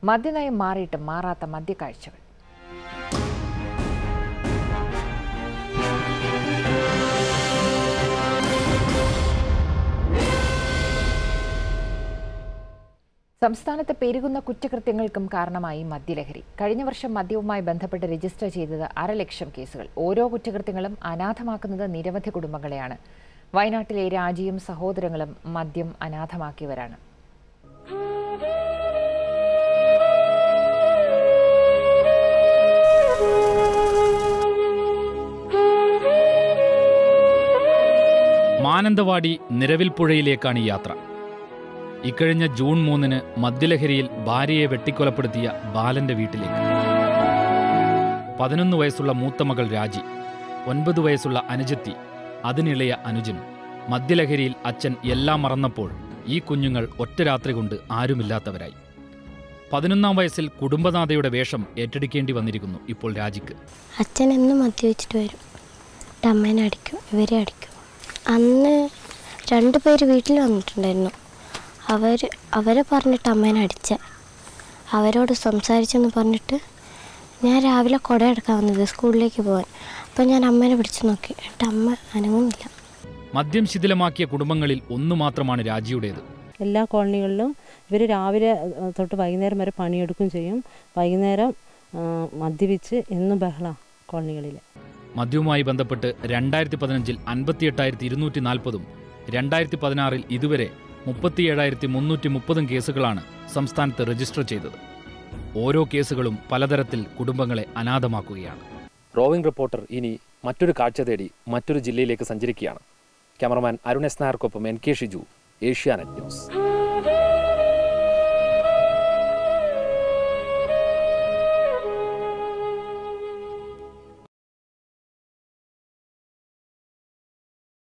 മദ്യനയം മാറിയിട്ടും മാറാത്ത മദ്യക്കാഴ്ചകൾ സംസ്ഥാനത്ത് പെരുകുന്ന കുറ്റകൃത്യങ്ങൾക്കും കാരണമായി മദ്യലഹരി കഴിഞ്ഞ വർഷം മദ്യവുമായി ബന്ധപ്പെട്ട് രജിസ്റ്റർ ചെയ്തത് അരലക്ഷം കേസുകൾ ഓരോ കുറ്റകൃത്യങ്ങളും അനാഥമാക്കുന്നത് നിരവധി കുടുംബങ്ങളെയാണ് വയനാട്ടിലെ രാജിയും സഹോദരങ്ങളും മദ്യം അനാഥമാക്കിയവരാണ് മാനന്തവാടി നിരവിൽപ്പുഴയിലേക്കാണ് ഈ യാത്ര ഇക്കഴിഞ്ഞ ജൂൺ മൂന്നിന് മദ്യലഹരിയിൽ ഭാര്യയെ വെട്ടിക്കൊലപ്പെടുത്തിയ ബാലന്റെ വീട്ടിലേക്ക് പതിനൊന്ന് വയസ്സുള്ള മൂത്ത മകൾ രാജി ഒൻപത് വയസ്സുള്ള അനുജത്തി അതിനിളയ അനുജനും മദ്യലഹരിയിൽ അച്ഛൻ എല്ലാം മറന്നപ്പോൾ ഈ കുഞ്ഞുങ്ങൾ ഒറ്റ രാത്രി കൊണ്ട് ആരുമില്ലാത്തവരായി പതിനൊന്നാം വയസ്സിൽ കുടുംബനാഥയുടെ വേഷം ഏറ്റെടുക്കേണ്ടി വന്നിരിക്കുന്നു ഇപ്പോൾ രാജിക്ക് അച്ഛൻ എന്നും മദ്യവെച്ചിട്ട് വരും എന്നിട്ട് അമ്മേനെ അടിക്കും ഇവരെ അടിക്കും അന്ന് രണ്ട് പേര് വീട്ടിൽ വന്നിട്ടുണ്ടായിരുന്നു അവർ അവരെ പറഞ്ഞിട്ട് അമ്മേനെ അടിച്ച അവരോട് സംസാരിച്ചെന്ന് പറഞ്ഞിട്ട് ഞാൻ രാവിലെ കുട എടുക്കാൻ വന്നത് സ്കൂളിലേക്ക് പോകാൻ അപ്പോൾ ഞാൻ അമ്മേനെ പിടിച്ചു നോക്കി എന്നിട്ട് അമ്മ അനങ്ങുന്നില്ല മദ്യം ശിഥിലമാക്കിയ കുടുംബങ്ങളിൽ ഒന്നു മാത്രമാണ് രാജിയുടേത് എല്ലാ കോളനികളിലും ഇവർ രാവിലെ ഏഹ്, തൊട്ട് വൈകുന്നേരം വരെ പണിയെടുക്കുകയും ചെയ്യും വൈകുന്നേരം ആ, മദ്യപിച്ച് എന്നും ബഹള കോളനികളിൽ മദ്യവുമായി ബന്ധപ്പെട്ട് രണ്ടായിരത്തി പതിനഞ്ചിൽ അൻപത്തിയെട്ടായിരത്തി ഇരുന്നൂറ്റി നാൽപ്പതും രണ്ടായിരത്തി പതിനാറിൽ ഇതുവരെ മുപ്പത്തിയേഴായിരത്തി മുന്നൂറ്റി മുപ്പതും കേസുകളാണ് സംസ്ഥാനത്ത് രജിസ്റ്റർ ചെയ്തത് ഓരോ കേസുകളും പലതരത്തിൽ കുടുംബങ്ങളെ അനാഥമാക്കുകയാണ് റോവിംഗ് റിപ്പോർട്ടർ ഇനി മറ്റൊരു കാഴ്ച തേടി മറ്റൊരു ജില്ലയിലേക്ക് സഞ്ചരിക്കുകയാണ് ക്യാമറമാൻ അരുൺ എസ് നായർക്കൊപ്പം N K Shiju Asianet news